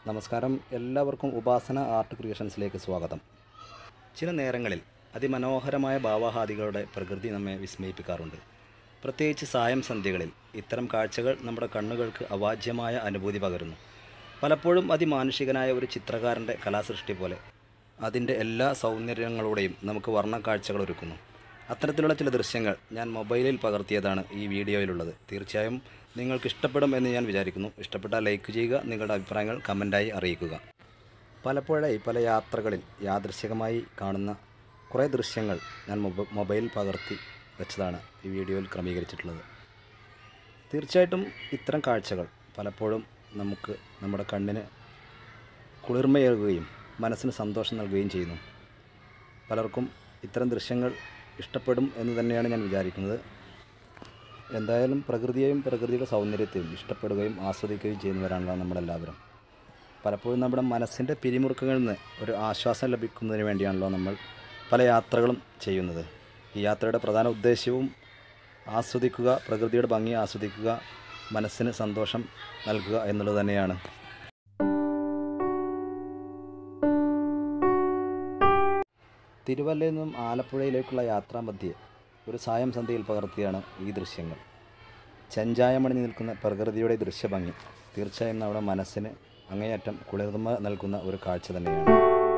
നമസ്കാരം എല്ലാവർക്കും ഉപാസന ആർട്ട് ക്രിയേഷൻസിലേക്ക് സ്വാഗതം ചില നേരങ്ങളിൽ അതിമനോഹരമായ ഭാവഹാദികളുടെ പ്രകൃതി നമ്മെ വിസ്മയിപ്പിക്കാറുണ്ട് പ്രത്യേകിച്ച് സായം സന്ധ്യകളിൽ ഇത്തരം കാഴ്ചകൾ നമ്മുടെ കണ്ണുകൾക്ക് അവാച്യമായ അനുഭൂതി പകരുന്നു പലപ്പോഴും അതിമാനുഷികനായ ഒരു ചിത്രകാരൻ്റെ കലാസൃഷ്ടി പോലെ അതിൻ്റെ എല്ലാ സൗന്ദര്യങ്ങളോടെയും നമുക്ക് വർണ്ണക്കാഴ്ചകൾ ഒരുക്കുന്നു അത്തരത്തിലുള്ള ചില ദൃശ്യങ്ങൾ ഞാൻ മൊബൈലിൽ പകർത്തിയതാണ് ഈ വീഡിയോയിലുള്ളത് തീർച്ചയായും നിങ്ങൾക്ക് ഇഷ്ടപ്പെടും എന്ന് ഞാൻ വിചാരിക്കുന്നു ഇഷ്ടപ്പെട്ടാൽ ലൈക്ക് ചെയ്യുക നിങ്ങളുടെ അഭിപ്രായങ്ങൾ കമൻറ്റായി അറിയിക്കുക പലപ്പോഴായി പല യാത്രകളിൽ യാദൃശികമായി കാണുന്ന കുറേ ദൃശ്യങ്ങൾ ഞാൻ മൊബ മൊബൈലിൽ പകർത്തി വെച്ചതാണ് ഈ വീഡിയോയിൽ ക്രമീകരിച്ചിട്ടുള്ളത് തീർച്ചയായിട്ടും ഇത്തരം കാഴ്ചകൾ പലപ്പോഴും നമുക്ക് നമ്മുടെ കണ്ണിന് കുളിർമയേകുകയും മനസ്സിന് സന്തോഷം നൽകുകയും ചെയ്യുന്നു പലർക്കും ഇത്തരം ദൃശ്യങ്ങൾ ഇഷ്ടപ്പെടും എന്ന് തന്നെയാണ് ഞാൻ വിചാരിക്കുന്നത് എന്തായാലും പ്രകൃതിയെയും പ്രകൃതിയുടെ സൗന്ദര്യത്തെയും ഇഷ്ടപ്പെടുകയും ആസ്വദിക്കുകയും ചെയ്യുന്നവരാണല്ലോ നമ്മളെല്ലാവരും പലപ്പോഴും നമ്മുടെ മനസ്സിൻ്റെ പിരിമുറുക്കങ്ങളിൽ നിന്ന് ഒരു ആശ്വാസം ലഭിക്കുന്നതിന് വേണ്ടിയാണല്ലോ നമ്മൾ പല യാത്രകളും ചെയ്യുന്നത് ഈ യാത്രയുടെ പ്രധാന ഉദ്ദേശ്യവും ആസ്വദിക്കുക പ്രകൃതിയുടെ ഭംഗി ആസ്വദിക്കുക മനസ്സിന് സന്തോഷം നൽകുക എന്നുള്ളത് തന്നെയാണ് തിരുവല്ലയിൽ നിന്നും ആലപ്പുഴയിലേക്കുള്ള യാത്രാമധ്യേ ഒരു സായം സന്ധ്യയിൽ പകർത്തിയാണ് ഈ ദൃശ്യങ്ങൾ ചെഞ്ചായമണിഞ്ഞ് നിൽക്കുന്ന പ്രകൃതിയുടെ ദൃശ്യഭംഗി തീർച്ചയായും നമ്മുടെ മനസ്സിന് അങ്ങേയറ്റം കുളിർമ നൽകുന്ന ഒരു കാഴ്ച തന്നെയാണ്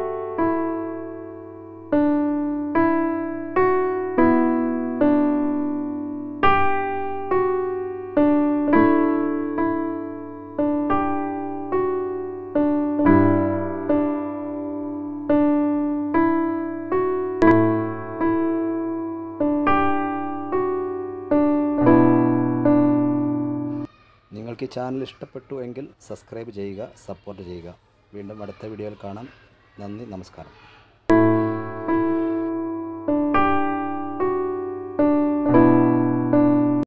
നിങ്ങൾക്ക് ഈ ചാനൽ ഇഷ്ടപ്പെട്ടു എങ്കിൽ സബ്സ്ക്രൈബ് ചെയ്യുക സപ്പോർട്ട് ചെയ്യുക വീണ്ടും അടുത്ത വീഡിയോയിൽ കാണാം നന്ദി നമസ്കാരം